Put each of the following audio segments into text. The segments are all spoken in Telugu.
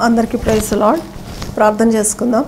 అందరికీ ప్రైజ్ లాడ్ ప్రార్థన చేసుకుందాం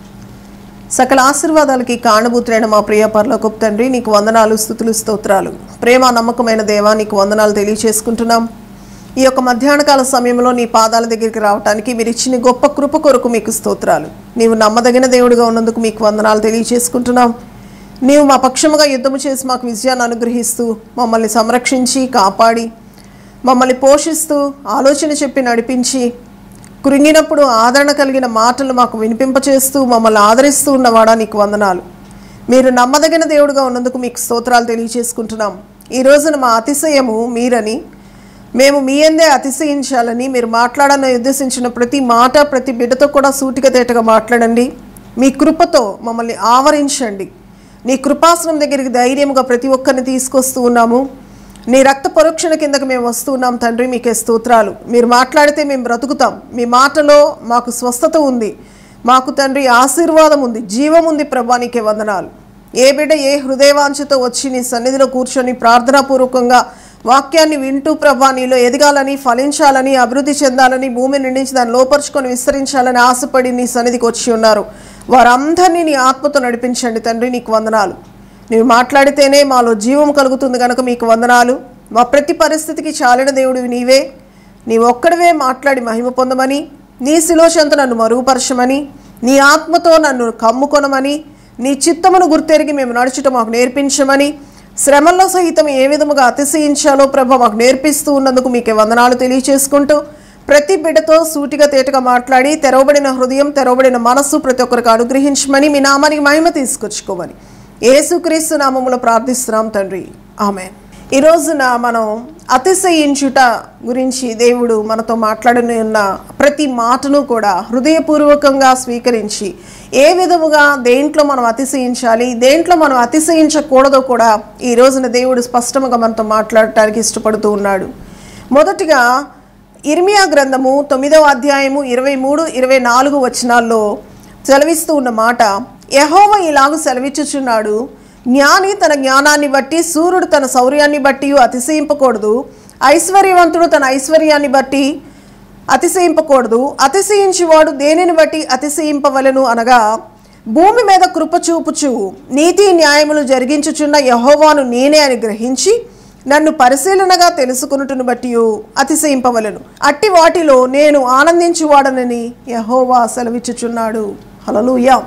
సకల ఆశీర్వాదాలకి కారణభూతులైన మా ప్రియ పరలోకపు తండ్రి నీకు వందనాలు స్థుతులు స్తోత్రాలు ప్రేమ నమ్మకమైన దేవా నీకు వందనాలు తెలియచేసుకుంటున్నాం ఈ యొక్క మధ్యాహ్నకాల సమయంలో నీ పాదాల దగ్గరికి రావడానికి మీరు ఇచ్చిన గొప్ప కృప కొరకు మీకు స్తోత్రాలు నీవు నమ్మదగిన దేవుడిగా ఉన్నందుకు మీకు వందనాలు తెలియచేసుకుంటున్నాం నీవు మా పక్షముగా యుద్ధము చేసి మాకు విజయాన్ని అనుగ్రహిస్తూ మమ్మల్ని సంరక్షించి కాపాడి మమ్మల్ని పోషిస్తూ ఆలోచన చెప్పి నడిపించి కృంగినప్పుడు ఆదరణ కలిగిన మాటలు మాకు వినిపింపచేస్తూ మమ్మల్ని ఆదరిస్తూ ఉన్నవాడా నీకు వందనాలు మీరు నమ్మదగిన దేవుడుగా ఉన్నందుకు మీకు స్తోత్రాలు తెలియచేసుకుంటున్నాం ఈ రోజున మా అతిశయము మీరని మేము మీ అందే అతిశయించాలని మీరు మాట్లాడాలని ఉద్దేశించిన ప్రతి మాట ప్రతి బిడ్డతో కూడా సూటిగా తేటగా మాట్లాడండి మీ కృపతో మమ్మల్ని ఆవరించండి నీ కృపాసనం దగ్గరికి ధైర్యంగా ప్రతి ఒక్కరిని తీసుకొస్తూ ఉన్నాము నీ రక్త పరోక్షణ కిందకి మేము వస్తున్నాం తండ్రి మీకే స్తోత్రాలు మీరు మాట్లాడితే మేము బ్రతుకుతాం మీ మాటలో మాకు స్వస్థత ఉంది మాకు తండ్రి ఆశీర్వాదం ఉంది జీవం ఉంది ప్రభా నీకే వందనాలు ఏ బిడ్డ ఏ హృదయవాంఛతో వచ్చి నీ సన్నిధిలో కూర్చొని ప్రార్థనాపూర్వకంగా వాక్యాన్ని వింటూ ప్రభా నీలో ఎదగాలని ఫలించాలని అభివృద్ధి చెందాలని భూమి నిండించి దాన్ని లోపరుచుకొని విస్తరించాలని ఆశపడి నీ సన్నిధికి వచ్చి ఉన్నారు వారందరినీ నీ ఆత్మతో నడిపించండి తండ్రి నీకు వందనాలు నీవు మాట్లాడితేనే మాలో జీవం కలుగుతుంది కనుక మీకు వందనాలు మా ప్రతి పరిస్థితికి చాలిన దేవుడివి నీవే నీ ఒక్కడివే మాట్లాడి మహిమ పొందమని నీ శిలోచంత నన్ను మరుగుపరచమని నీ ఆత్మతో నన్ను కమ్ముకొనమని నీ చిత్తమును గుర్తెరిగి మేము నడుచుట మాకు నేర్పించమని శ్రమల్లో సహితం ఏ విధముగా అతిశయించాలో ప్రభ మాకు నేర్పిస్తూ ఉన్నందుకు మీకే వందనాలు తెలియచేసుకుంటూ ప్రతి బిడ్డతో సూటిగా తేటగా మాట్లాడి తెరవబడిన హృదయం తెరవబడిన మనస్సు ప్రతి ఒక్కరికి అనుగ్రహించమని మీ నామానికి మహిమ తీసుకొచ్చుకోమని ఏసుక్రీస్తు నామములో ప్రార్థిస్తున్నాం తండ్రి ఆమె ఈ రోజున మనం అతిశయించుట గురించి దేవుడు మనతో మాట్లాడని ఉన్న ప్రతి మాటను కూడా హృదయపూర్వకంగా స్వీకరించి ఏ విధముగా దేంట్లో మనం అతిశయించాలి దేంట్లో మనం అతిశయించకూడదో కూడా ఈ రోజున దేవుడు స్పష్టంగా మనతో మాట్లాడటానికి ఇష్టపడుతూ ఉన్నాడు మొదటిగా ఇర్మియా గ్రంథము తొమ్మిదవ అధ్యాయము ఇరవై మూడు ఇరవై నాలుగు వచనాల్లో సెలవిస్తూ ఉన్న మాట యహోవ ఇలాగు సెలవిచ్చుచున్నాడు జ్ఞాని తన జ్ఞానాన్ని బట్టి సూర్యుడు తన శౌర్యాన్ని బట్టి అతిశయింపకూడదు ఐశ్వర్యవంతుడు తన ఐశ్వర్యాన్ని బట్టి అతిశయింపకూడదు అతిశయించువాడు దేనిని బట్టి అతిశయింపవలను అనగా భూమి మీద కృప చూపుచు నీతి న్యాయములు జరిగించుచున్న యహోవాను నేనే అని గ్రహించి నన్ను పరిశీలనగా తెలుసుకున్నట్టును బట్టి అతిశయింపవలను అట్టి వాటిలో నేను ఆనందించువాడనని యహోవా సెలవిచ్చుచున్నాడు హలలుయా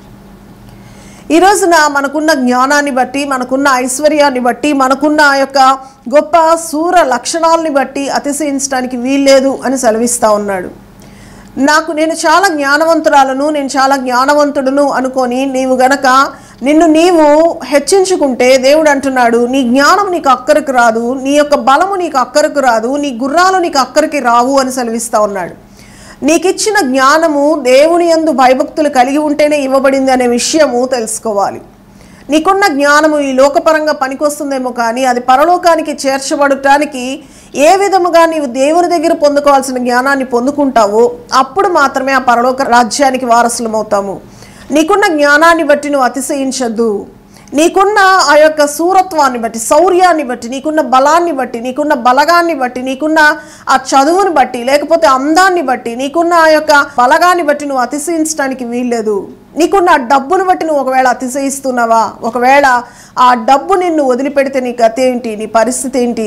ఈ రోజున మనకున్న జ్ఞానాన్ని బట్టి మనకున్న ఐశ్వర్యాన్ని బట్టి మనకున్న ఆ యొక్క గొప్ప సూర లక్షణాలని బట్టి అతిశయించడానికి వీల్లేదు అని సెలవిస్తా ఉన్నాడు నాకు నేను చాలా జ్ఞానవంతురాలను నేను చాలా జ్ఞానవంతుడును అనుకొని నీవు గనక నిన్ను నీవు హెచ్చించుకుంటే దేవుడు అంటున్నాడు నీ జ్ఞానం నీకు అక్కరికి రాదు నీ యొక్క బలము నీకు అక్కరికి రాదు నీ గుర్రాలు నీకు అక్కరికి రావు అని సెలవిస్తా ఉన్నాడు నీకిచ్చిన జ్ఞానము దేవుని యందు భయభక్తులు కలిగి ఉంటేనే ఇవ్వబడింది అనే విషయము తెలుసుకోవాలి నీకున్న జ్ఞానము ఈ లోకపరంగా పనికొస్తుందేమో కానీ అది పరలోకానికి చేర్చబడటానికి ఏ విధముగా నీవు దేవుని దగ్గర పొందుకోవాల్సిన జ్ఞానాన్ని పొందుకుంటావో అప్పుడు మాత్రమే ఆ పరలోక రాజ్యానికి వారసులమవుతాము నీకున్న జ్ఞానాన్ని బట్టి నువ్వు అతిశయించద్దు నీకున్న ఆ యొక్క సూరత్వాన్ని బట్టి శౌర్యాన్ని బట్టి నీకున్న బలాన్ని బట్టి నీకున్న బలగాన్ని బట్టి నీకున్న ఆ చదువుని బట్టి లేకపోతే అందాన్ని బట్టి నీకున్న ఆ యొక్క బలగాన్ని బట్టి నువ్వు అతిశయించడానికి వీల్లేదు నీకున్న ఆ డబ్బును బట్టి నువ్వు ఒకవేళ అతిశయిస్తున్నావా ఒకవేళ ఆ డబ్బు నిన్ను వదిలిపెడితే నీ గతి ఏంటి నీ పరిస్థితి ఏంటి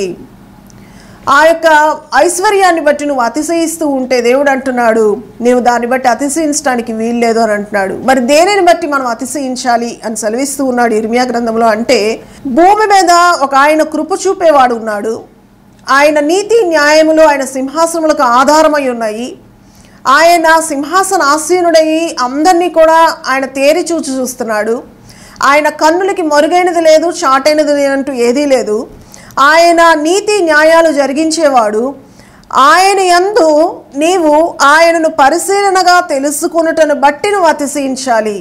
ఆ యొక్క ఐశ్వర్యాన్ని బట్టి నువ్వు అతిశయిస్తూ ఉంటే దేవుడు అంటున్నాడు నీవు దాన్ని బట్టి అతిశయించడానికి వీల్లేదు అని అంటున్నాడు మరి దేనిని బట్టి మనం అతిశయించాలి అని సెలవిస్తూ ఉన్నాడు ఇర్మియా గ్రంథంలో అంటే భూమి మీద ఒక ఆయన కృప చూపేవాడు ఉన్నాడు ఆయన నీతి న్యాయములు ఆయన సింహాసనములకు ఆధారమై ఉన్నాయి ఆయన సింహాసన ఆసీనుడయి అందరినీ కూడా ఆయన తేరి చూచి చూస్తున్నాడు ఆయన కన్నులకి మరుగైనది లేదు చాటైనది లేనంటూ ఏదీ లేదు ఆయన నీతి న్యాయాలు జరిగించేవాడు ఆయన యందు నీవు ఆయనను పరిశీలనగా తెలుసుకున్నటను బట్టి నువ్వు అతిశయించాలి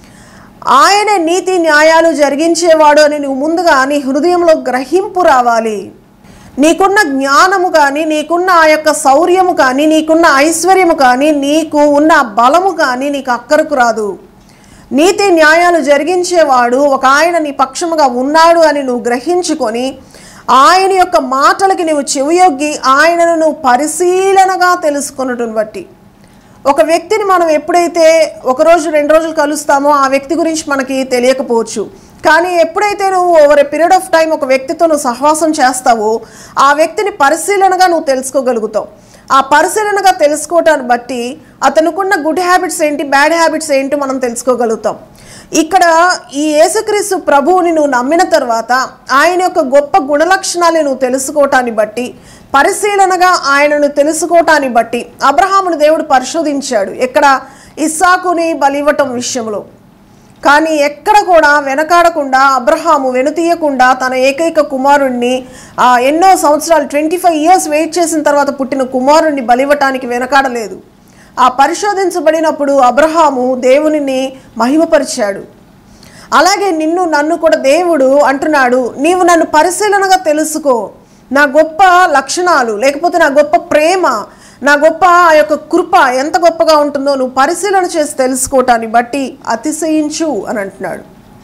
ఆయన నీతి న్యాయాలు జరిగించేవాడు అని నువ్వు ముందుగా నీ హృదయంలో గ్రహింపు రావాలి నీకున్న జ్ఞానము కానీ నీకున్న ఆ యొక్క శౌర్యము కానీ నీకున్న ఐశ్వర్యము కానీ నీకు ఉన్న బలము కానీ నీకు అక్కరకు రాదు నీతి న్యాయాలు జరిగించేవాడు ఒక ఆయన నీ పక్షముగా ఉన్నాడు అని నువ్వు గ్రహించుకొని ఆయన యొక్క మాటలకి నువ్వు చెవియొగ్గి ఆయనను నువ్వు పరిశీలనగా తెలుసుకున్నట్టుని బట్టి ఒక వ్యక్తిని మనం ఎప్పుడైతే ఒక రోజు రెండు రోజులు కలుస్తామో ఆ వ్యక్తి గురించి మనకి తెలియకపోవచ్చు కానీ ఎప్పుడైతే నువ్వు over a period of time ఒక వ్యక్తితో నువ్వు సహవాసం చేస్తావో ఆ వ్యక్తిని పరిశీలనగా నువ్వు తెలుసుకోగలుగుతావు ఆ పరిశీలనగా తెలుసుకోవటాన్ని బట్టి అతనుకున్న గుడ్ హ్యాబిట్స్ ఏంటి బ్యాడ్ హ్యాబిట్స్ ఏంటి మనం తెలుసుకోగలుగుతాం ఇక్కడ ఈ యేసుక్రీస్తు ప్రభువుని నువ్వు నమ్మిన తర్వాత ఆయన యొక్క గొప్ప గుణలక్షణాలు నువ్వు తెలుసుకోవటాన్ని బట్టి పరిశీలనగా ఆయనను తెలుసుకోవటాన్ని బట్టి అబ్రహామును దేవుడు పరిశోధించాడు ఎక్కడ ఇస్సాకుని బలివ్వటం విషయంలో కానీ ఎక్కడ కూడా వెనకాడకుండా అబ్రహాము వెనుతీయకుండా తన ఏకైక కుమారుణ్ణి ఆ, ఎన్నో సంవత్సరాలు ట్వంటీ ఫైవ్ ఇయర్స్ వెయిట్ చేసిన తర్వాత పుట్టిన కుమారుణ్ణి బలివ్వటానికి వెనకాడలేదు ఆ పరిశోధించబడినప్పుడు అబ్రహాము దేవునిని మహిమపరిచాడు అలాగే నిన్ను నన్ను కూడా దేవుడు అంటున్నాడు నీవు నన్ను పరిశీలనగా తెలుసుకో నా గొప్ప లక్షణాలు లేకపోతే నా గొప్ప ప్రేమ నా గొప్ప ఆ యొక్క కృప ఎంత గొప్పగా ఉంటుందో నువ్వు పరిశీలన చేసి తెలుసుకోవటాన్ని బట్టి అతిశయించు అని అంటున్నాడు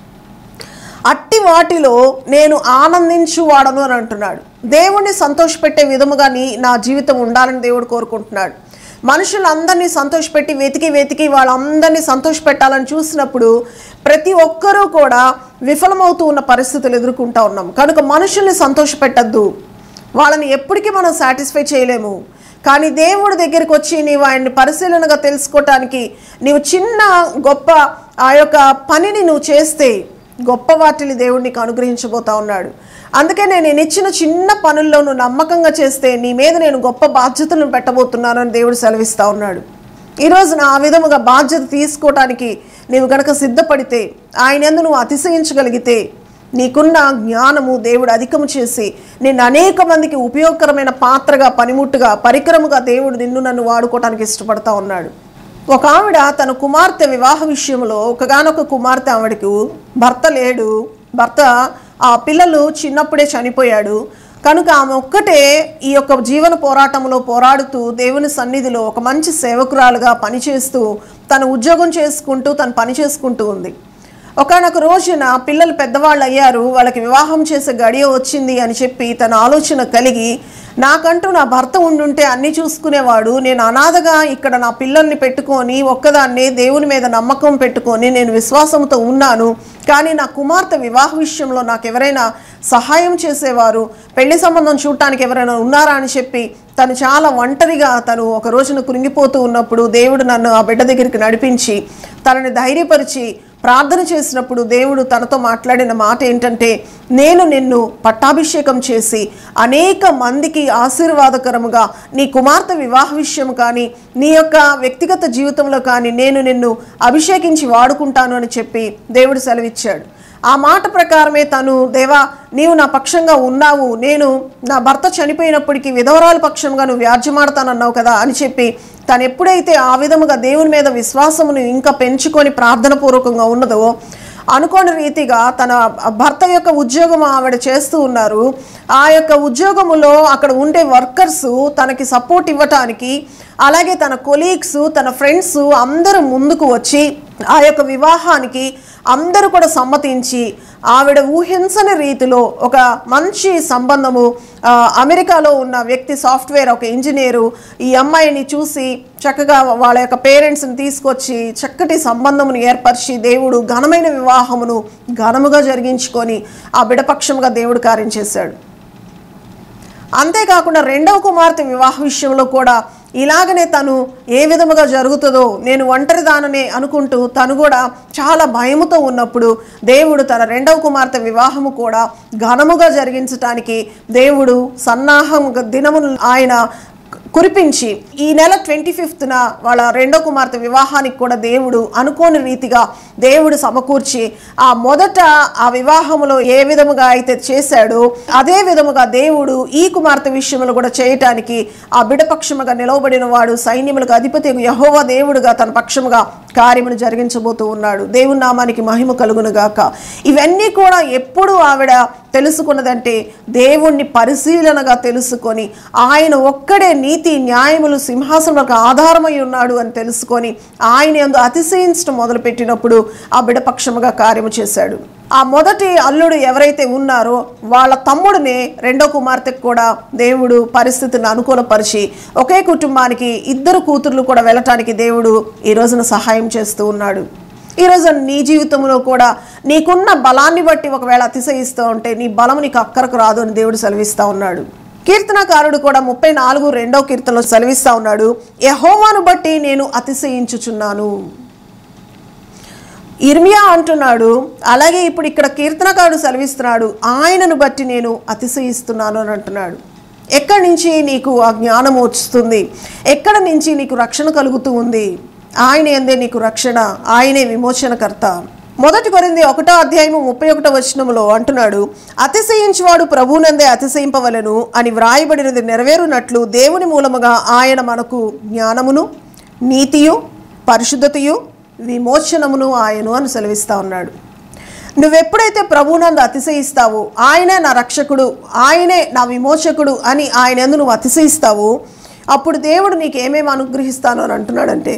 అట్టి వాటిలో నేను ఆనందించువాడను అని అంటున్నాడు దేవుణ్ణి సంతోషపెట్టే విధముగా నీ నా జీవితం ఉండాలని దేవుడు కోరుకుంటున్నాడు మనుషులందరినీ సంతోషపెట్టి వెతికి వెతికి వాళ్ళందరినీ సంతోషపెట్టాలని చూసినప్పుడు ప్రతి ఒక్కరూ కూడా విఫలమవుతూ ఉన్న పరిస్థితులు ఎదుర్కొంటా ఉన్నాం కనుక మనుషుల్ని సంతోషపెట్టద్దు వాళ్ళని ఎప్పటికీ మనం సాటిస్ఫై చేయలేము కానీ దేవుడి దగ్గరికి వచ్చి నీవు ఆయన్ని పరిశీలనగా తెలుసుకోవటానికి నీవు చిన్న గొప్ప ఆ యొక్క పనిని నువ్వు చేస్తే గొప్ప వాటిని దేవుడు నీకు అనుగ్రహించబోతా ఉన్నాడు అందుకే నేను నేను ఇచ్చిన చిన్న పనుల్లో నువ్వు నమ్మకంగా చేస్తే నీ మీద నేను గొప్ప బాధ్యతలను పెట్టబోతున్నానని దేవుడు సెలవిస్తా ఉన్నాడు ఈరోజు నా ఆ విధముగా బాధ్యత తీసుకోవటానికి నీవు గనక సిద్ధపడితే ఆయన ఎందు నువ్వు అతిశయించగలిగితే నీకున్న జ్ఞానము దేవుడు అధికము చేసి నిన్ను అనేక మందికి ఉపయోగకరమైన పాత్రగా పనిముట్టుగా పరికరముగా దేవుడు నిన్ను నన్ను వాడుకోవటానికి ఇష్టపడతా ఉన్నాడు ఒక ఆవిడ తన కుమార్తె వివాహ విషయంలో ఒకగానొక కుమార్తె ఆవిడకు భర్త లేడు భర్త ఆ పిల్లలు చిన్నప్పుడే చనిపోయాడు కనుక ఆమె ఒక్కటే ఈ యొక్క జీవన పోరాటంలో పోరాడుతూ దేవుని సన్నిధిలో ఒక మంచి సేవకురాలుగా పనిచేస్తూ తన ఉద్యోగం చేసుకుంటూ తను పని చేసుకుంటూ ఉంది ఒకనొక రోజున పిల్లలు పెద్దవాళ్ళు అయ్యారు వాళ్ళకి వివాహం చేసే గడియ వచ్చింది అని చెప్పి తన ఆలోచన కలిగి నాకంటూ నా భర్త ఉండుంటే అన్ని చూసుకునేవాడు నేను అనాథగా ఇక్కడ నా పిల్లల్ని పెట్టుకొని ఒక్కదాన్నే దేవుని మీద నమ్మకం పెట్టుకొని నేను విశ్వాసంతో ఉన్నాను కానీ నా కుమార్తె వివాహ విషయంలో నాకు ఎవరైనా సహాయం చేసేవారు పెళ్లి సంబంధం చూడటానికి ఎవరైనా ఉన్నారా అని చెప్పి తను చాలా ఒంటరిగా తను ఒక రోజున కృంగిపోతూ ఉన్నప్పుడు దేవుడు నన్ను ఆ బిడ్డ దగ్గరికి నడిపించి తనని ధైర్యపరిచి ప్రార్థన చేసినప్పుడు దేవుడు తనతో మాట్లాడిన మాట ఏంటంటే నేను నిన్ను పట్టాభిషేకం చేసి అనేక మందికి ఆశీర్వాదకరముగా నీ కుమార్తె వివాహ విషయం కానీ నీ యొక్క వ్యక్తిగత జీవితంలో కానీ నేను నిన్ను అభిషేకించి వాడుకుంటాను అని చెప్పి దేవుడు సెలవిచ్చాడు ఆ మాట ప్రకారమే తను దేవా నీవు నా పక్షంగా ఉన్నావు నేను నా భర్త చనిపోయినప్పటికీ విధవరాల పక్షంగా నువ్వు వ్యాజ్యమాడతానన్నావు కదా అని చెప్పి తను ఎప్పుడైతే ఆ విధముగా దేవుని మీద విశ్వాసమును ఇంకా పెంచుకొని ప్రార్థన పూర్వకంగా ఉన్నదో అనుకోని రీతిగా తన భర్త యొక్క ఉద్యోగం ఆవిడ చేస్తూ ఉన్నారు ఆ యొక్క ఉద్యోగములో అక్కడ ఉండే వర్కర్స్ తనకి సపోర్ట్ ఇవ్వటానికి అలాగే తన కొలీగ్స్ తన ఫ్రెండ్స్ అందరూ ముందుకు వచ్చి ఆ యొక్క వివాహానికి అందరూ కూడా సమ్మతించి ఆవిడ ఊహించని రీతిలో ఒక మంచి సంబంధము ఆ, అమెరికాలో ఉన్న వ్యక్తి సాఫ్ట్వేర్ ఒక ఇంజనీరు ఈ అమ్మాయిని చూసి చక్కగా వాళ్ళ యొక్క పేరెంట్స్ని తీసుకొచ్చి చక్కటి సంబంధమును ఏర్పరిచి దేవుడు ఘనమైన వివాహమును ఘనముగా జరిగించుకొని ఆ బిడపక్షముగా దేవుడు కార్యం చేశాడు అంతేకాకుండా రెండవ కుమార్తె వివాహ విషయంలో కూడా ఇలాగనే తను ఏ విధముగా జరుగుతుందో నేను ఒంటరిదాననే అనుకుంటూ తను కూడా చాలా భయముతో ఉన్నప్పుడు దేవుడు తన రెండవ కుమార్తె వివాహము కూడా ఘనముగా జరిగించటానికి దేవుడు సన్నాహం దినమును ఆయన కురిపించి ఈ నెల ట్వంటీ ఫిఫ్త్న వాళ్ళ రెండో కుమార్తె వివాహానికి కూడా దేవుడు అనుకోని రీతిగా దేవుడు సమకూర్చి ఆ మొదట ఆ వివాహములో ఏ విధముగా అయితే చేశాడో అదే విధముగా దేవుడు ఈ కుమార్తె విషయంలో కూడా చేయటానికి ఆ బిడపక్షముగా నిలవబడిన వాడు సైన్యములకు అధిపతి యహోవా దేవుడుగా తన పక్షముగా కార్యమును జరిగించబోతూ ఉన్నాడు దేవుని నామానికి మహిమ కలుగును గాక ఇవన్నీ కూడా ఎప్పుడు ఆవిడ తెలుసుకున్నదంటే దేవుణ్ణి పరిశీలనగా తెలుసుకొని ఆయన ఒక్కడే నీతి న్యాయములు సింహాసనకు ఆధారమై ఉన్నాడు అని తెలుసుకొని ఆయన ఎందు అతిశయించడం మొదలుపెట్టినప్పుడు ఆ బిడపక్షముగా కార్యము చేశాడు ఆ మొదటి అల్లుడు ఎవరైతే ఉన్నారో వాళ్ళ తమ్ముడిని రెండో కుమార్తెకు కూడా దేవుడు పరిస్థితిని అనుకూలపరిచి ఒకే కుటుంబానికి ఇద్దరు కూతుర్లు కూడా వెళ్ళటానికి దేవుడు ఈ రోజున సహాయం చేస్తూ ఉన్నాడు ఈ రోజు నీ జీవితంలో కూడా నీకున్న బలాన్ని బట్టి ఒకవేళ అతిశయిస్తూ ఉంటే నీ బలం నీకు అక్కరకు రాదు అని దేవుడు సెలవిస్తూ ఉన్నాడు కీర్తనకారుడు కూడా ముప్పై నాలుగు రెండో కీర్తనలో సెలవిస్తా ఉన్నాడు యహోవాను బట్టి నేను అతిశయించుచున్నాను ఇర్మియా అంటున్నాడు అలాగే ఇప్పుడు ఇక్కడ కీర్తనకారుడు సెలవిస్తున్నాడు ఆయనను బట్టి నేను అతిశయిస్తున్నాను అని అంటున్నాడు ఎక్కడి నుంచి నీకు ఆ జ్ఞానం వస్తుంది ఎక్కడి నుంచి నీకు రక్షణ కలుగుతూ ఉంది ఆయన ఎందే నీకు రక్షణ ఆయనే విమోచనకర్త మొదటి కొరింది ఒకటో అధ్యాయము ముప్పై ఒకటో వచనములో అంటున్నాడు అతిశయించువాడు ప్రభువునందే అతిశయింపవలను అని వ్రాయబడినది నెరవేరునట్లు దేవుని మూలముగా ఆయన మనకు జ్ఞానమును నీతియు పరిశుద్ధతయు విమోచనమును ఆయను అని సెలవిస్తా ఉన్నాడు నువ్వెప్పుడైతే ప్రభువునందు అతిశయిస్తావో ఆయనే నా రక్షకుడు ఆయనే నా విమోచకుడు అని ఆయన ఎందు నువ్వు అతిశయిస్తావో అప్పుడు దేవుడు నీకు ఏమేమి అనుగ్రహిస్తాను అని అంటున్నాడంటే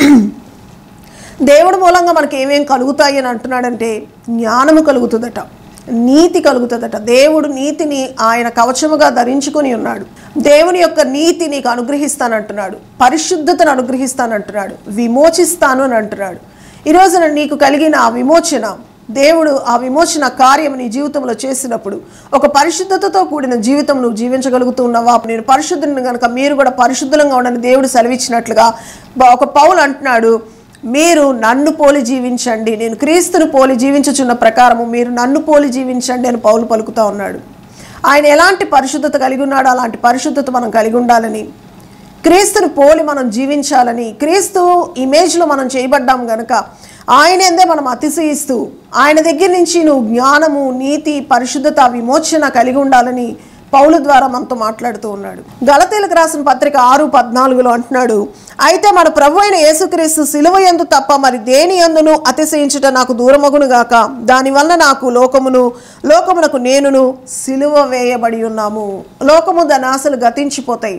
దేవుడు మూలంగా మనకి ఏమేం కలుగుతాయి అని అంటున్నాడంటే జ్ఞానము కలుగుతుందట నీతి కలుగుతుందట దేవుడు నీతిని ఆయన కవచముగా ధరించుకొని ఉన్నాడు దేవుని యొక్క నీతి నీకు అనుగ్రహిస్తానంటున్నాడు పరిశుద్ధతను అనుగ్రహిస్తానంటున్నాడు విమోచిస్తాను అని అంటున్నాడు ఈ రోజున నీకు కలిగిన ఆ విమోచన దేవుడు ఆ విమోచన కార్యం నీ జీవితంలో చేసినప్పుడు ఒక పరిశుద్ధతతో కూడిన జీవితం నువ్వు జీవించగలుగుతూ ఉన్నావా నేను పరిశుద్ధుని కనుక మీరు కూడా పరిశుద్ధంగా ఉండని దేవుడు సెలవిచ్చినట్లుగా బ- ఒక పౌలు అంటున్నాడు మీరు నన్ను పోలి జీవించండి నేను క్రీస్తును పోలి జీవించుచున్న ప్రకారము మీరు నన్ను పోలి జీవించండి అని పౌలు పలుకుతా ఉన్నాడు ఆయన ఎలాంటి పరిశుద్ధత కలిగి ఉన్నాడో అలాంటి పరిశుద్ధత మనం కలిగి ఉండాలని క్రీస్తుని పోలి మనం జీవించాలని క్రీస్తు ఇమేజ్లో మనం చేయబడ్డాం గనుక ఆయన ఎందే మనం అతిశయిస్తూ ఆయన దగ్గర నుంచి నువ్వు జ్ఞానము నీతి పరిశుద్ధత విమోచన కలిగి ఉండాలని పౌలు ద్వారా మనతో మాట్లాడుతూ ఉన్నాడు గలతీలకు రాసిన పత్రిక ఆరు పద్నాలుగులో అంటున్నాడు అయితే మన ప్రభు అయిన యేసుక్రీస్తు సిలువ ఎందు తప్ప మరి దేని ఎందును అతిశయించుట నాకు దూరమగును గాక దానివల్ల నాకు లోకమును లోకమునకు నేనును సిలువ వేయబడి ఉన్నాము లోకము దాని ఆశలు గతించిపోతాయి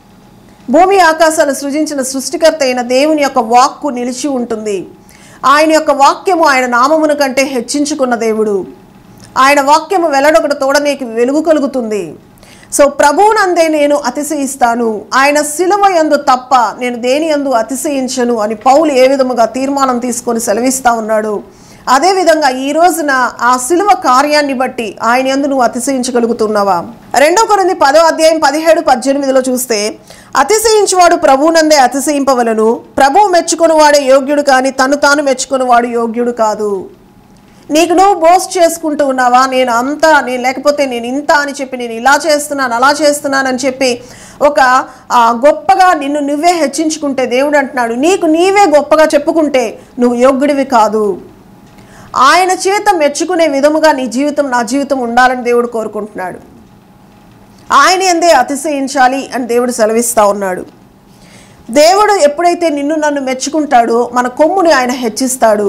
భూమి ఆకాశాలు సృజించిన సృష్టికర్త అయిన దేవుని యొక్క వాక్కు నిలిచి ఉంటుంది ఆయన యొక్క వాక్యము ఆయన నామమును కంటే హెచ్చించుకున్న దేవుడు ఆయన వాక్యము వెల్లడొకటి తోడ నీకు వెలుగు కలుగుతుంది సో ప్రభువునందే నేను అతిశయిస్తాను ఆయన శిలువ యందు తప్ప నేను దేని యందు అతిశయించను అని పౌలు ఏ విధముగా తీర్మానం తీసుకొని సెలవిస్తా ఉన్నాడు అదేవిధంగా ఈ రోజున ఆ శిలువ కార్యాన్ని బట్టి ఆయన యందు నువ్వు అతిశయించగలుగుతున్నావా రెండో కొరింది పదో అధ్యాయం పదిహేడు పద్దెనిమిదిలో చూస్తే అతిశయించువాడు ప్రభువునందే అతిశయింపవలను ప్రభువు మెచ్చుకునివాడే యోగ్యుడు కానీ తను తాను మెచ్చుకునివాడు యోగ్యుడు కాదు నీకు నువ్వు బోస్ట్ చేసుకుంటూ ఉన్నావా నేను అంత నేను లేకపోతే నేను ఇంత అని చెప్పి నేను ఇలా చేస్తున్నాను అలా చేస్తున్నాను అని చెప్పి ఒక ఆ, గొప్పగా నిన్ను నువ్వే హెచ్చించుకుంటే దేవుడు అంటున్నాడు నీకు నీవే గొప్పగా చెప్పుకుంటే నువ్వు యోగ్యుడివి కాదు ఆయన చేత మెచ్చుకునే విధముగా నీ జీవితం నా జీవితం ఉండాలని దేవుడు కోరుకుంటున్నాడు ఆయన ఎందే అతిశయించాలి అని దేవుడు సెలవిస్తా ఉన్నాడు దేవుడు ఎప్పుడైతే నిన్ను నన్ను మెచ్చుకుంటాడో మన కొమ్ముని ఆయన హెచ్చిస్తాడు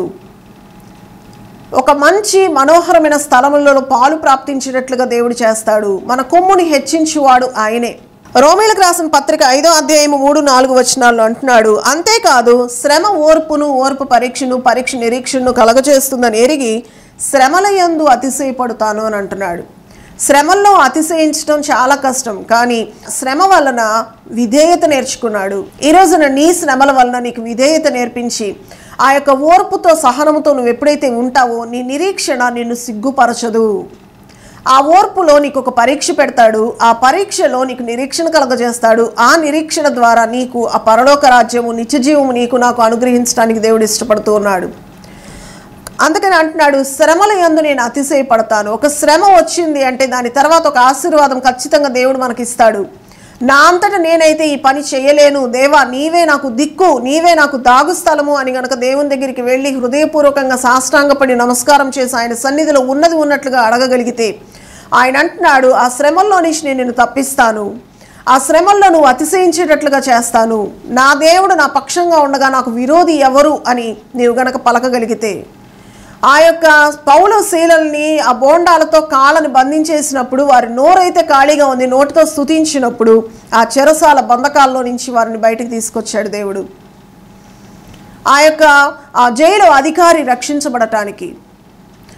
ఒక మంచి మనోహరమైన స్థలములలో పాలు ప్రాప్తించినట్లుగా దేవుడు చేస్తాడు మన కొమ్ముని హెచ్చించువాడు ఆయనే రోమిలకు రాసిన పత్రిక ఐదో అధ్యాయము మూడు నాలుగు వచనాల్లో అంటున్నాడు అంతేకాదు శ్రమ ఓర్పును ఓర్పు పరీక్షను పరీక్ష నిరీక్షను కలగజేస్తుందని ఎరిగి శ్రమల యందు అతిశయపడుతాను అని అంటున్నాడు శ్రమల్లో అతిశయించడం చాలా కష్టం కానీ శ్రమ వలన విధేయత నేర్చుకున్నాడు ఈ రోజున నీ శ్రమల వలన నీకు విధేయత నేర్పించి ఆ యొక్క ఓర్పుతో సహనముతో నువ్వు ఎప్పుడైతే ఉంటావో నీ నిరీక్షణ నిన్ను సిగ్గుపరచదు ఆ ఓర్పులో నీకు ఒక పరీక్ష పెడతాడు ఆ పరీక్షలో నీకు నిరీక్షణ కలగజేస్తాడు ఆ నిరీక్షణ ద్వారా నీకు ఆ పరలోక రాజ్యము నిత్యజీవము నీకు నాకు అనుగ్రహించడానికి దేవుడు ఇష్టపడుతూ ఉన్నాడు అందుకని అంటున్నాడు శ్రమల యందు నేను అతిశయపడతాను ఒక శ్రమ వచ్చింది అంటే దాని తర్వాత ఒక ఆశీర్వాదం ఖచ్చితంగా దేవుడు మనకి ఇస్తాడు నా అంతట నేనైతే ఈ పని చేయలేను దేవా నీవే నాకు దిక్కు నీవే నాకు దాగు స్థలము అని గనక దేవుని దగ్గరికి వెళ్ళి హృదయపూర్వకంగా సాష్టాంగపడి నమస్కారం చేసి ఆయన సన్నిధిలో ఉన్నది ఉన్నట్లుగా అడగగలిగితే ఆయన అంటున్నాడు ఆ శ్రమల్లో నుంచి నేను నిన్ను తప్పిస్తాను ఆ శ్రమల్లో నువ్వు అతిశయించేటట్లుగా చేస్తాను నా దేవుడు నా పక్షంగా ఉండగా నాకు విరోధి ఎవరు అని నీవు గనక పలకగలిగితే ఆ యొక్క పౌలు శీలల్ని ఆ బోండాలతో కాళ్ళని బంధించేసినప్పుడు వారి నోరైతే ఖాళీగా ఉంది నోటితో స్తుతించినప్పుడు ఆ చెరసాల బంధకాల్లో నుంచి వారిని బయటికి తీసుకొచ్చాడు దేవుడు ఆ యొక్క ఆ జైలు అధికారి రక్షించబడటానికి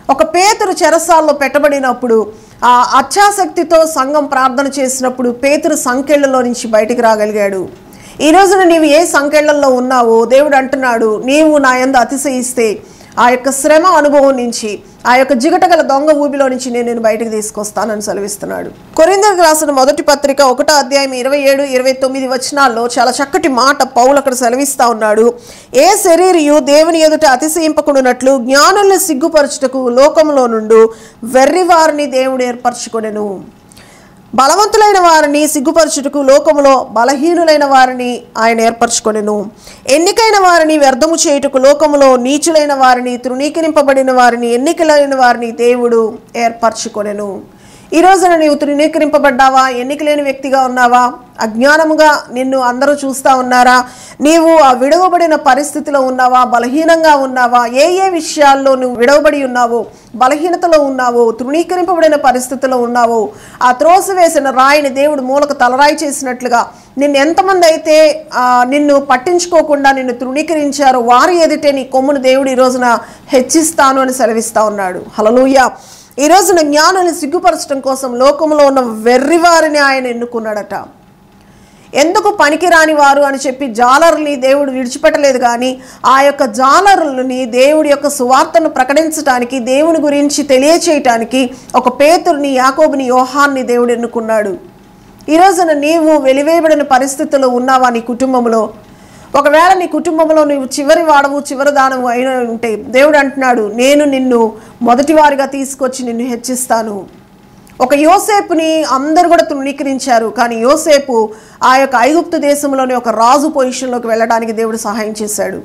ఒక పేతురు చెరసాల్లో పెట్టబడినప్పుడు ఆ అచ్చాశక్తితో సంఘం ప్రార్థన చేసినప్పుడు పేతురు సంకెళ్లలో నుంచి బయటికి రాగలిగాడు ఈ రోజున నీవు ఏ సంకెళ్లలో ఉన్నావో దేవుడు అంటున్నాడు నీవు నా యందు అతిశయిస్తే ఆ యొక్క శ్రమ అనుభవం నుంచి ఆ యొక్క జిగటగల దొంగ ఊబిలో నుంచి నేను నేను బయటకు తీసుకొస్తానని సెలవిస్తున్నాడు కొరిందరికి రాసిన మొదటి పత్రిక ఒకటో అధ్యాయం ఇరవై ఏడు ఇరవై తొమ్మిది వచనాల్లో చాలా చక్కటి మాట పౌలు అక్కడ సెలవిస్తా ఉన్నాడు ఏ శరీరియు దేవుని ఎదుట అతిశయింపకుడునట్లు జ్ఞానుల్ని సిగ్గుపరచుటకు లోకంలో నుండు వెర్రివారిని దేవుడు ఏర్పరచుకొనెను బలవంతులైన వారిని సిగ్గుపరచుటకు లోకములో బలహీనులైన వారిని ఆయన ఏర్పరచుకొనెను ఎన్నికైన వారిని వ్యర్థము చేయుటకు లోకములో నీచులైన వారిని తృణీకరింపబడిన వారిని ఎన్నికలైన వారిని దేవుడు ఏర్పరచుకొనెను ఈ రోజున నీవు తృణీకరింపబడ్డావా ఎన్నిక లేని వ్యక్తిగా ఉన్నావా అజ్ఞానముగా నిన్ను అందరూ చూస్తా ఉన్నారా నీవు ఆ విడవబడిన పరిస్థితిలో ఉన్నావా బలహీనంగా ఉన్నావా ఏ ఏ విషయాల్లో నువ్వు విడవబడి ఉన్నావో బలహీనతలో ఉన్నావో తృణీకరింపబడిన పరిస్థితిలో ఉన్నావో ఆ త్రోసివేసిన రాయిని దేవుడు మూలకు తలరాయి చేసినట్లుగా నిన్ను ఎంతమంది అయితే ఆ, నిన్ను పట్టించుకోకుండా నిన్ను తృణీకరించారో వారి ఎదుటే నీ కొమ్మును దేవుడు ఈ రోజున హెచ్చిస్తాను అని సెలవిస్తా ఉన్నాడు హలలుయ ఈ రోజున జ్ఞానాన్ని సిగ్గుపరచడం కోసం లోకంలో ఉన్న వెర్రివారిని ఆయన ఎన్నుకున్నాడట ఎందుకు పనికిరాని వారు అని చెప్పి జాలరుల్ని దేవుడు విడిచిపెట్టలేదు కానీ ఆ యొక్క జాలరులని దేవుడి యొక్క సువార్తను ప్రకటించడానికి దేవుని గురించి తెలియచేయటానికి ఒక పేతుర్ని యాకోబుని యోహాన్ని దేవుడు ఎన్నుకున్నాడు ఈ రోజున నీవు వెలివేయబడిన పరిస్థితుల్లో ఉన్నావా నీ కుటుంబంలో ఒకవేళ నీ కుటుంబంలో నువ్వు చివరి వాడవు చివరి దానవు అయిన ఉంటే దేవుడు అంటున్నాడు నేను నిన్ను మొదటివారిగా తీసుకొచ్చి నిన్ను హెచ్చిస్తాను ఒక యోసేపుని అందరు కూడా తృణీకరించారు కానీ యోసేపు ఆ యొక్క ఐగుప్తు దేశంలోని ఒక రాజు పొజిషన్లోకి వెళ్ళడానికి దేవుడు సహాయం చేశాడు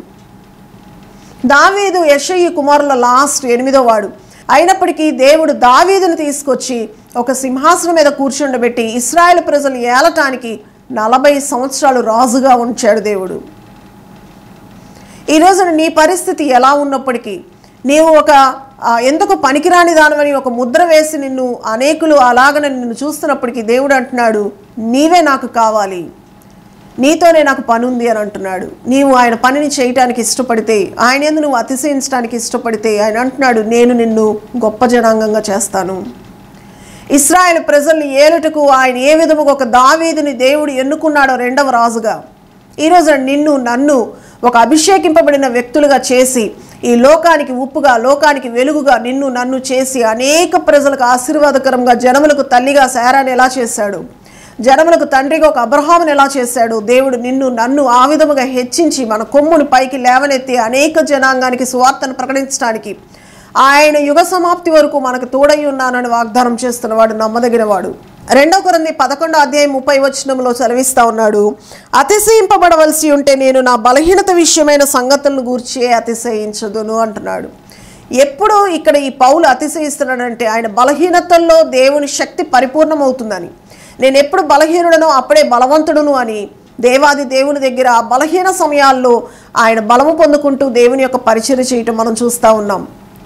దావీదు యషయ్య కుమారుల లాస్ట్ ఎనిమిదో వాడు అయినప్పటికీ దేవుడు దావీదును తీసుకొచ్చి ఒక సింహాసనం మీద కూర్చుండబెట్టి ఇస్రాయేల్ ప్రజలు ఏలటానికి నలభై సంవత్సరాలు రాజుగా ఉంచాడు దేవుడు ఈ రోజున నీ పరిస్థితి ఎలా ఉన్నప్పటికీ నీవు ఒక ఆ, ఎందుకు పనికిరాని దానివని ఒక ముద్ర వేసి నిన్ను అనేకులు అలాగనే నిన్ను చూస్తున్నప్పటికీ దేవుడు అంటున్నాడు నీవే నాకు కావాలి నీతోనే నాకు పని ఉంది అని అంటున్నాడు నీవు ఆయన పనిని చేయటానికి ఇష్టపడితే ఆయన ఎందు నువ్వు అతిశయించడానికి ఇష్టపడితే ఆయన అంటున్నాడు నేను నిన్ను గొప్ప జనాంగంగా చేస్తాను ఇస్రాయేల్ ప్రజల్ని ఏలుటకు ఆయన ఏ విధముగా ఒక దావీదుని దేవుడు ఎన్నుకున్నాడో రెండవ రాజుగా ఈరోజు నిన్ను నన్ను ఒక అభిషేకింపబడిన వ్యక్తులుగా చేసి ఈ లోకానికి ఉప్పుగా లోకానికి వెలుగుగా నిన్ను నన్ను చేసి అనేక ప్రజలకు ఆశీర్వాదకరంగా జనములకు తల్లిగా శారాన్ని ఎలా చేశాడు జనములకు తండ్రిగా ఒక అబ్రహామును ఎలా చేశాడు దేవుడు నిన్ను నన్ను ఆ విధముగా హెచ్చించి మన కొమ్మును పైకి లేవనెత్తి అనేక జనాంగానికి సువార్తను ప్రకటించడానికి ఆయన యుగ సమాప్తి వరకు మనకు తోడై ఉన్నానని వాగ్దానం చేస్తున్నవాడు నమ్మదగినవాడు రెండో కొరంది పదకొండో అధ్యాయం ముప్పై వచనంలో సెలవిస్తా ఉన్నాడు అతిశయింపబడవలసి ఉంటే నేను నా బలహీనత విషయమైన సంగతులను గూర్చి అతిశయించదును అంటున్నాడు ఎప్పుడు ఇక్కడ ఈ పౌలు అతిశయిస్తున్నాడంటే ఆయన బలహీనతల్లో దేవుని శక్తి పరిపూర్ణమవుతుందని నేను ఎప్పుడు బలహీనుడనో అప్పుడే బలవంతుడును అని దేవాది దేవుని దగ్గర ఆ బలహీన సమయాల్లో ఆయన బలము పొందుకుంటూ దేవుని యొక్క పరిచయం చేయటం మనం చూస్తూ ఉన్నాం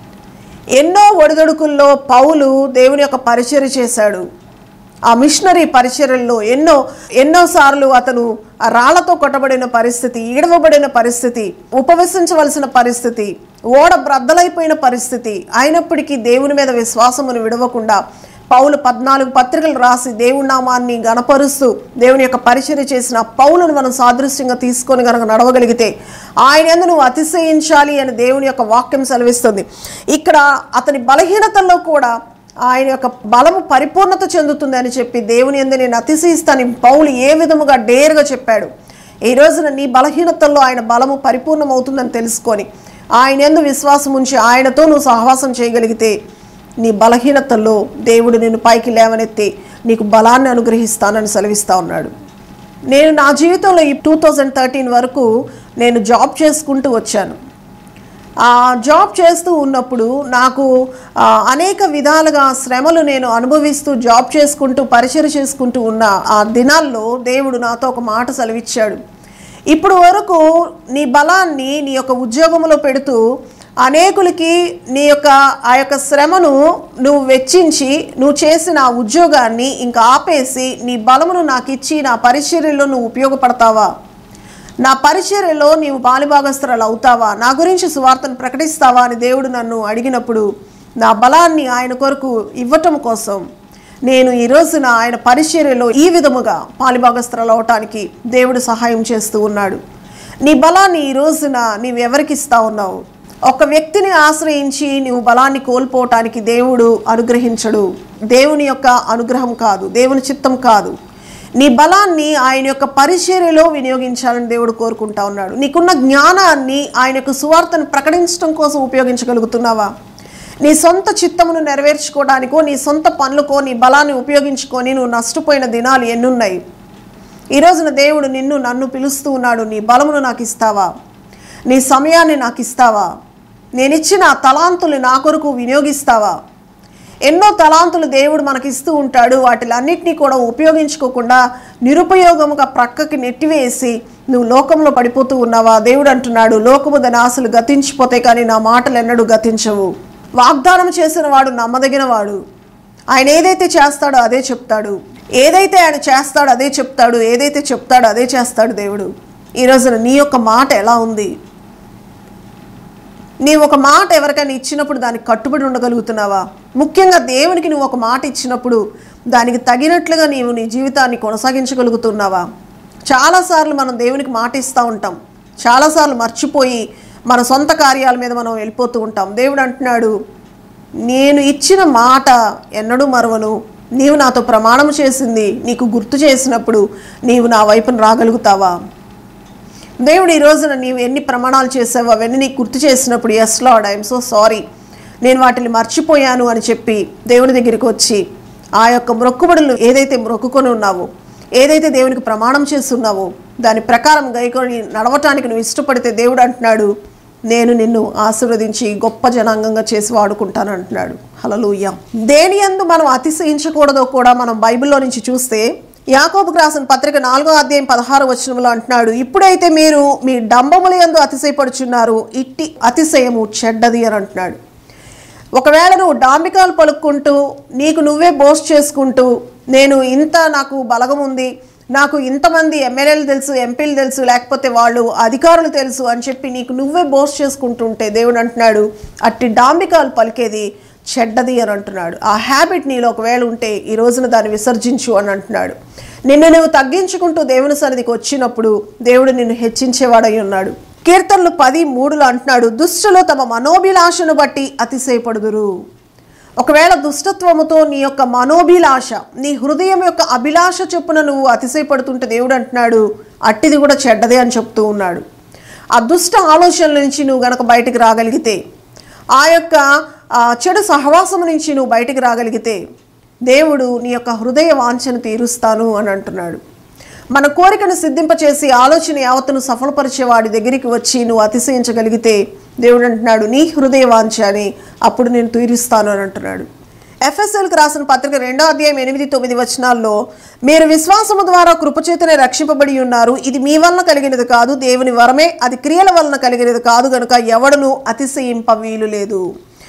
ఎన్నో ఒడిదొడుకుల్లో పౌలు దేవుని యొక్క పరిచయం చేశాడు ఆ మిషనరీ పరిచర్యల్లో ఎన్నో ఎన్నోసార్లు అతను ఆ రాళ్లతో కొట్టబడిన పరిస్థితి ఈడవబడిన పరిస్థితి ఉపవసించవలసిన పరిస్థితి ఓడ బ్రద్దలైపోయిన పరిస్థితి అయినప్పటికీ దేవుని మీద విశ్వాసమును విడవకుండా పౌలు పద్నాలుగు పత్రికలు రాసి దేవుడి నామాన్ని గణపరుస్తూ దేవుని యొక్క పరిచర్య చేసిన పౌలను మనం సాదృశ్యంగా తీసుకొని గనక నడవగలిగితే ఆయన ఎందు నువ్వు అతిశయించాలి అని దేవుని యొక్క వాక్యం సెలవిస్తుంది ఇక్కడ అతని బలహీనతల్లో కూడా ఆయన యొక్క బలము పరిపూర్ణత చెందుతుంది అని చెప్పి దేవుని ఎందు నేను అతిశయిస్తాను పౌలు ఏ విధముగా డేరుగా చెప్పాడు ఈ రోజున నీ బలహీనతల్లో ఆయన బలము పరిపూర్ణమవుతుందని తెలుసుకొని ఆయన ఎందు విశ్వాసం ఉంచి ఆయనతో నువ్వు సహవాసం చేయగలిగితే నీ బలహీనతల్లో దేవుడు నిన్ను పైకి లేవనెత్తి నీకు బలాన్ని అనుగ్రహిస్తానని సెలవిస్తా ఉన్నాడు నేను నా జీవితంలో ఈ టూ థౌజండ్ థర్టీన్ వరకు నేను జాబ్ చేసుకుంటూ వచ్చాను ఆ జాబ్ చేస్తూ ఉన్నప్పుడు నాకు ఆ, అనేక విధాలుగా శ్రమలు నేను అనుభవిస్తూ జాబ్ చేసుకుంటూ పరిచయం చేసుకుంటూ ఉన్న ఆ దినాల్లో దేవుడు నాతో ఒక మాట సెలవిచ్చాడు ఇప్పుడు వరకు నీ బలాన్ని నీ యొక్క ఉద్యోగంలో పెడుతూ అనేకులకి నీ యొక్క ఆ యొక్క శ్రమను నువ్వు వెచ్చించి నువ్వు చేసిన ఆ ఉద్యోగాన్ని ఇంకా ఆపేసి నీ బలమును నాకు ఇచ్చి నా పరిచర్యలో నువ్వు ఉపయోగపడతావా నా పరిచర్యలో నీవు బాలిభాగస్తురాలు అవుతావా నా గురించి సువార్తను ప్రకటిస్తావా అని దేవుడు నన్ను అడిగినప్పుడు నా బలాన్ని ఆయన కొరకు ఇవ్వటం కోసం నేను ఈ రోజున ఆయన పరిచర్యలో ఈ విధముగా పాలిభాగస్త్రాలు అవటానికి దేవుడు సహాయం చేస్తూ ఉన్నాడు నీ బలాన్ని ఈ రోజున నీవు ఎవరికి ఇస్తా ఉన్నావు ఒక వ్యక్తిని ఆశ్రయించి నీవు బలాన్ని కోల్పోవటానికి దేవుడు అనుగ్రహించడు దేవుని యొక్క అనుగ్రహం కాదు దేవుని చిత్తం కాదు నీ బలాన్ని ఆయన యొక్క పరిచర్యలో వినియోగించాలని దేవుడు కోరుకుంటా ఉన్నాడు నీకున్న జ్ఞానాన్ని ఆయన యొక్క సువార్తను ప్రకటించడం కోసం ఉపయోగించగలుగుతున్నావా నీ సొంత చిత్తమును నెరవేర్చుకోవడానికో నీ సొంత పనులకో నీ బలాన్ని ఉపయోగించుకొని నువ్వు నష్టపోయిన దినాలు ఎన్నున్నాయి ఈ రోజున దేవుడు నిన్ను నన్ను పిలుస్తూ ఉన్నాడు నీ బలమును నాకు ఇస్తావా నీ సమయాన్ని నాకు ఇస్తావా నేను ఇచ్చిన ఆ తలాంతులు నా కొరకు వినియోగిస్తావా ఎన్నో తలాంతులు దేవుడు మనకి ఇస్తూ ఉంటాడు వాటిలన్నిటినీ కూడా ఉపయోగించుకోకుండా నిరుపయోగముగా ప్రక్కకి నెట్టివేసి నువ్వు లోకంలో పడిపోతూ ఉన్నావా దేవుడు అంటున్నాడు లోకము దాని ఆశలు గతించిపోతే కానీ నా మాటలు ఎన్నడూ గతించవు వాగ్దానం చేసిన వాడు నమ్మదగిన వాడు ఆయన ఏదైతే చేస్తాడో అదే చెప్తాడు ఏదైతే ఆయన చేస్తాడో అదే చెప్తాడు ఏదైతే చెప్తాడో అదే చేస్తాడు దేవుడు ఈ రోజున నీ యొక్క మాట ఎలా ఉంది నీవు ఒక మాట ఎవరికైనా ఇచ్చినప్పుడు దానికి కట్టుబడి ఉండగలుగుతున్నావా ముఖ్యంగా దేవునికి నువ్వు ఒక మాట ఇచ్చినప్పుడు దానికి తగినట్లుగా నీవు నీ జీవితాన్ని కొనసాగించగలుగుతున్నావా చాలాసార్లు మనం దేవునికి మాట ఇస్తూ ఉంటాం చాలాసార్లు మర్చిపోయి మన సొంత కార్యాల మీద మనం వెళ్ళిపోతూ ఉంటాం దేవుడు అంటున్నాడు నేను ఇచ్చిన మాట ఎన్నడూ మరవను నీవు నాతో ప్రమాణం చేసింది నీకు గుర్తు చేసినప్పుడు నీవు నా వైపున రాగలుగుతావా దేవుడు ఈ రోజున నీవు ఎన్ని ప్రమాణాలు చేసావో అవన్నీ నీకు గుర్తు చేసినప్పుడు yes lad I'm so sorry నేను వాటిని మర్చిపోయాను అని చెప్పి దేవుని దగ్గరికి వచ్చి ఆ యొక్క మొక్కుబడులు ఏదైతే మొక్కుకొని ఉన్నావో ఏదైతే దేవునికి ప్రమాణం చేస్తున్నావో దాని ప్రకారం గైకొని నడవటానికి నువ్వు ఇష్టపడితే దేవుడు అంటున్నాడు నేను నిన్ను ఆశీర్వదించి గొప్ప జనాంగంగా చేసి వాడుకుంటాను అంటున్నాడు హలలుయ్య దేని యందు మనం అతిశయించకూడదో కూడా మనం బైబిల్లో నుంచి చూస్తే యాకోబుకు రాసిన పత్రిక నాలుగో అధ్యాయం పదహారు వచనంలో అంటున్నాడు ఇప్పుడైతే మీరు మీ డంబముల యందు అతిశయపడుచున్నారు ఇట్టి అతిశయము చెడ్డది అని అంటున్నాడు ఒకవేళ నువ్వు డాంబికాలు పలుక్కుంటూ నీకు నువ్వే బోస్ట్ చేసుకుంటూ నేను ఇంత నాకు బలగం ఉంది నాకు ఇంతమంది ఎమ్మెల్యేలు తెలుసు ఎంపీలు తెలుసు లేకపోతే వాళ్ళు అధికారులు తెలుసు అని చెప్పి నీకు నువ్వే బోస్ట్ చేసుకుంటుంటే దేవుడు అంటున్నాడు అట్టి డాంబికాలు పలికేది చెడ్డది అని అంటున్నాడు ఆ హ్యాబిట్ నీలో ఒకవేళ ఉంటే ఈ రోజున దాన్ని విసర్జించు అని అంటున్నాడు నిన్ను నువ్వు తగ్గించుకుంటూ దేవుని సన్నిధికి వచ్చినప్పుడు దేవుడు నిన్ను హెచ్చించేవాడై ఉన్నాడు కీర్తనలు పది మూడులో అంటున్నాడు దుష్టులు తమ మనోభిలాషను బట్టి అతిశయపడుదురు ఒకవేళ దుష్టత్వముతో నీ యొక్క మనోభిలాష నీ హృదయం యొక్క అభిలాష చొప్పున నువ్వు అతిశయపడుతుంటే దేవుడు అంటున్నాడు అట్టిది కూడా చెడ్డదే అని చెప్తూ ఉన్నాడు ఆ దుష్ట ఆలోచనల నుంచి నువ్వు గనక బయటికి రాగలిగితే ఆ యొక్క ఆ, చెడు సహవాసం నుంచి నువ్వు బయటికి రాగలిగితే దేవుడు నీ యొక్క హృదయ వాంఛను తీరుస్తాను అని అంటున్నాడు మన కోరికను సిద్ధింపచేసి ఆలోచన యావత్తును సఫలపరిచే వాడి దగ్గరికి వచ్చి నువ్వు అతిశయించగలిగితే దేవుడు అంటున్నాడు నీ హృదయ వాంఛ అని అప్పుడు నేను తీరుస్తాను అని అంటున్నాడు ఎఫ్ఎస్ఎల్కి రాసిన పత్రిక రెండో అధ్యాయం ఎనిమిది తొమ్మిది వచనాల్లో మీరు విశ్వాసము ద్వారా కృపచేతనే రక్షింపబడి ఉన్నారు ఇది మీ వలన కలిగినది కాదు దేవుని వరమే అది క్రియల వలన కలిగినది కాదు గనుక ఎవడను అతిశయింప వీలు లేదు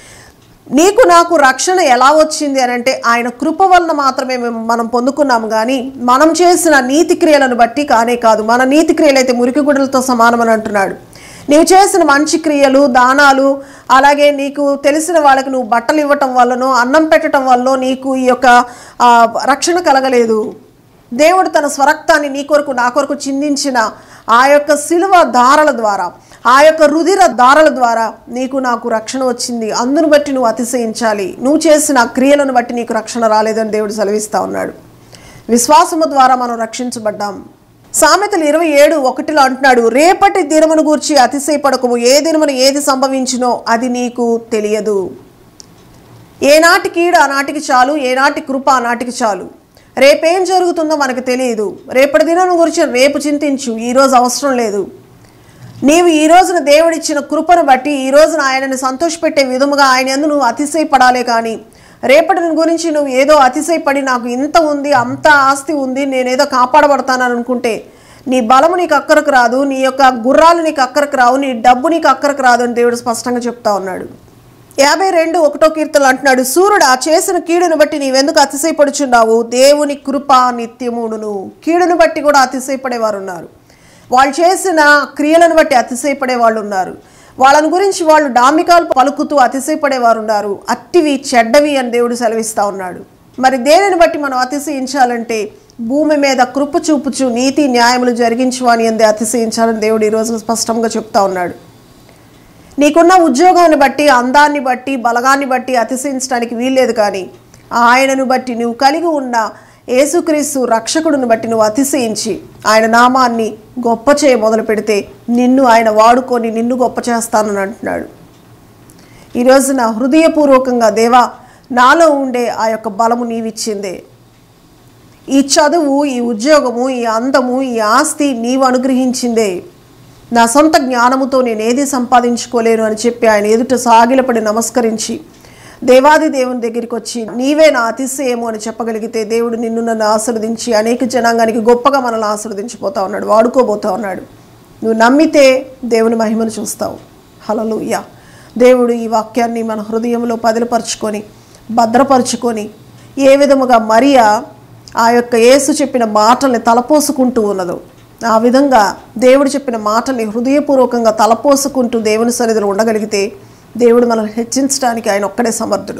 నీకు నాకు రక్షణ ఎలా వచ్చింది అని అంటే ఆయన కృప వలన మాత్రమే మేము మనం పొందుకున్నాము కానీ మనం చేసిన నీతి క్రియలను బట్టి కానే కాదు మన నీతి క్రియలు అయితే మురికి గుడ్డలతో సమానమని అంటున్నాడు నీవు చేసిన మంచి క్రియలు దానాలు అలాగే నీకు తెలిసిన వాళ్ళకి నువ్వు బట్టలు ఇవ్వటం వల్లనో అన్నం పెట్టడం వల్ల నీకు ఈ యొక్క ఆ, రక్షణ కలగలేదు దేవుడు తన స్వరక్తాన్ని నీ కొరకు నా కొరకు చిందించిన ఆ యొక్క శిలువ దారల ద్వారా ఆ యొక్క రుధిర దారల ద్వారా నీకు నాకు రక్షణ వచ్చింది అందును బట్టి నువ్వు అతిశయించాలి నువ్వు చేసిన క్రియలను బట్టి నీకు రక్షణ రాలేదని దేవుడు సెలవిస్తా ఉన్నాడు విశ్వాసము ద్వారా మనం రక్షించబడ్డాం సామెతలు ఇరవై ఏడు ఒకటిలో అంటున్నాడు రేపటి దినమును గూర్చి అతిశయపడకము ఏ దినమున ఏది సంభవించినో అది నీకు తెలియదు ఏనాటి కీడు ఆనాటికి చాలు ఏనాటి కృప ఆనాటికి చాలు రేపేం జరుగుతుందో మనకు తెలియదు రేపటి దినం గురించి రేపు చింతించు ఈరోజు అవసరం లేదు నీవు ఈ రోజున దేవుడిచ్చిన కృపను బట్టి ఈ రోజున ఆయనని సంతోషపెట్టే విధముగా ఆయన ఎందు నువ్వు అతిశయపడాలే కానీ రేపటి గురించి నువ్వు ఏదో అతిశయపడి నాకు ఇంత ఉంది అంత ఆస్తి ఉంది నేనేదో కాపాడబడతానని అనుకుంటే నీ బలము నీకు అక్కరకు రాదు నీ యొక్క గుర్రాలు నీకు అక్కరకు రావు నీ డబ్బు నీకు అక్కరకు రాదు అని దేవుడు స్పష్టంగా చెప్తా ఉన్నాడు యాభై రెండు ఒకటో కీర్తనలు అంటున్నాడు సూర్యుడు ఆ చేసిన కీడును బట్టి నీవెందుకు అతిశయపడుచున్నావు దేవుని కృప నిత్యముడును కీడును బట్టి కూడా అతిశయపడేవారు ఉన్నారు వాళ్ళు చేసిన క్రియలను బట్టి అతిశయపడే వాళ్ళు ఉన్నారు వాళ్ళని గురించి వాళ్ళు డాంబికాలు పలుకుతూ అతిశయపడేవారు ఉన్నారు అట్టివి చెడ్డవి అని దేవుడు సెలవిస్తా ఉన్నాడు మరి దేనిని బట్టి మనం అతిశయించాలంటే భూమి మీద కృప చూపుచు నీతి న్యాయములు జరిగించు అని అందే అతిశయించాలని దేవుడు ఈరోజు స్పష్టంగా చెప్తా ఉన్నాడు నీకున్న ఉద్యోగాన్ని బట్టి అందాన్ని బట్టి బలగాన్ని బట్టి అతిశయించడానికి వీల్లేదు కానీ ఆయనను బట్టి నువ్వు కలిగి ఉన్న యేసుక్రీస్తు రక్షకుడిని బట్టి నువ్వు అతిశయించి ఆయన నామాన్ని గొప్ప చేయ మొదలు పెడితే నిన్ను ఆయన వాడుకొని నిన్ను గొప్ప చేస్తానని అంటున్నాడు ఈరోజు నా హృదయపూర్వకంగా దేవా నాలో ఉండే ఆ యొక్క బలము నీవిచ్చిందే ఈ చదువు ఈ ఉద్యోగము ఈ అందము ఈ ఆస్తి నీవు అనుగ్రహించిందే నా సొంత జ్ఞానముతో నేను ఏది సంపాదించుకోలేను అని చెప్పి ఆయన ఎదుట సాగిలపడి నమస్కరించి దేవాది దేవుని దగ్గరికి వచ్చి నీవే నా అతిశయము అని చెప్పగలిగితే దేవుడు నిన్ను నన్ను ఆశీర్వదించి అనేక జనాంగానికి గొప్పగా మనల్ని ఆశీర్వదించిపోతా ఉన్నాడు వాడుకోబోతా ఉన్నాడు నువ్వు నమ్మితే దేవుని మహిమను చూస్తావు హలలుయ్యా దేవుడు ఈ వాక్యాన్ని మన హృదయంలో పదిలపరుచుకొని భద్రపరుచుకొని ఏ విధముగా మరియా ఆ యొక్క యేసు చెప్పిన మాటల్ని తలపోసుకుంటూ ఉన్నదో ఆ విధంగా దేవుడు చెప్పిన మాటల్ని హృదయపూర్వకంగా తలపోసుకుంటూ దేవుని సన్నిధిలో ఉండగలిగితే దేవుడు మనల్ని హెచ్చించడానికి ఆయన ఒక్కడే సమర్థుడు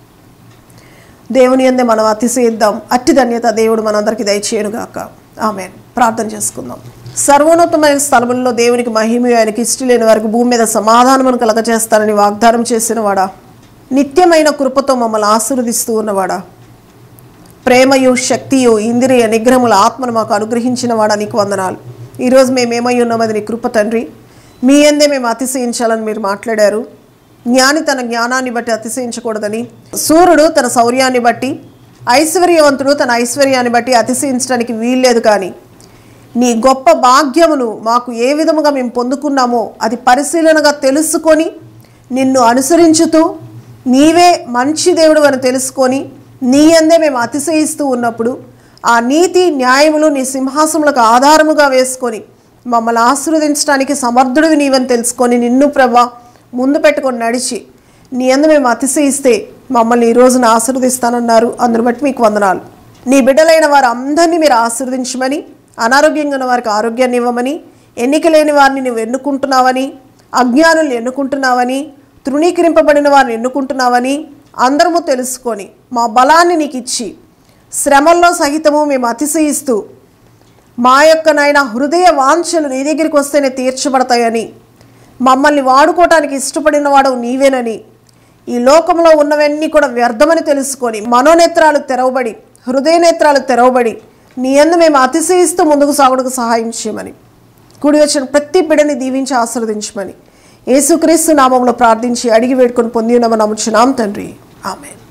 దేవుని అందే మనం అతిశయిద్దాం అట్టి ధన్యత దేవుడు మనందరికీ దయచేయనుగాక ఆమె ప్రార్థన చేసుకుందాం సర్వోన్నతమైన స్థలములలో దేవునికి మహిమ ఆయనకి ఇష్ట లేని వారికి భూమి మీద సమాధానమును కలగచేస్తానని వాగ్దానం చేసిన వాడా నిత్యమైన కృపతో మమ్మల్ని ఆశీర్వదిస్తూ ఉన్నవాడా ప్రేమయు శక్తియు ఇంద్రియ నిగ్రహముల ఆత్మను మాకు అనుగ్రహించిన వాడా నీకు వందనాలు ఈరోజు మేము ఏమై ఉన్నామది నీ కృప తండ్రి మీ అందే మేము అతిశయించాలని మీరు మాట్లాడారు జ్ఞాని తన జ్ఞానాన్ని బట్టి అతిశయించకూడదని సూర్యుడు తన శౌర్యాన్ని బట్టి ఐశ్వర్యవంతుడు తన ఐశ్వర్యాన్ని బట్టి అతిశయించడానికి వీల్లేదు కానీ నీ గొప్ప భాగ్యమును మాకు ఏ విధముగా మేము పొందుకున్నామో అది పరిశీలనగా తెలుసుకొని నిన్ను అనుసరించుతూ నీవే మంచి దేవుడు అని తెలుసుకొని నీ అందే మేము అతిశయిస్తూ ఉన్నప్పుడు ఆ నీతి న్యాయములు నీ సింహాసములకు ఆధారముగా వేసుకొని మమ్మల్ని ఆశీర్వదించడానికి సమర్థుడివి నీవని తెలుసుకొని నిన్ను ప్రభా ముందు పెట్టుకొని నడిచి నీ అందు మేము అతిశయిస్తే మమ్మల్ని ఈ రోజున ఆశీర్వదిస్తానన్నారు అందును బట్టి మీకు వందనాలు నీ బిడ్డలైన వారు అందరినీ మీరు ఆశీర్వదించమని అనారోగ్యంగా ఉన్న వారికి ఆరోగ్యాన్ని ఇవ్వమని ఎన్నిక లేని వారిని నువ్వు ఎన్నుకుంటున్నావని అజ్ఞానులు ఎన్నుకుంటున్నావని తృణీకరింపబడిన వారిని ఎన్నుకుంటున్నావని అందరము తెలుసుకొని మా బలాన్ని నీకు ఇచ్చి శ్రమల్లో సహితము మేము అతిశయిస్తూ మా యొక్క నాయన హృదయ వాంఛలు నీ దగ్గరికి వస్తేనే తీర్చబడతాయని మమ్మల్ని వాడుకోవటానికి ఇష్టపడిన వాడు నీవేనని ఈ లోకంలో ఉన్నవన్నీ కూడా వ్యర్థమని తెలుసుకొని మనోనేత్రాలు తెరవబడి హృదయ నేత్రాలు తెరవబడి నీ అందు మేము అతిశయిస్తూ ముందుకు సాగుడుకు సహాయం చేయమని కూడి వచ్చిన ప్రతి బిడని దీవించి ఆశీర్వదించమని యేసుక్రీస్తు నామంలో ప్రార్థించి అడిగి వేడుకొని పొంది ఉన్నామని నమ్ముచున్నాం తండ్రి ఆమెన్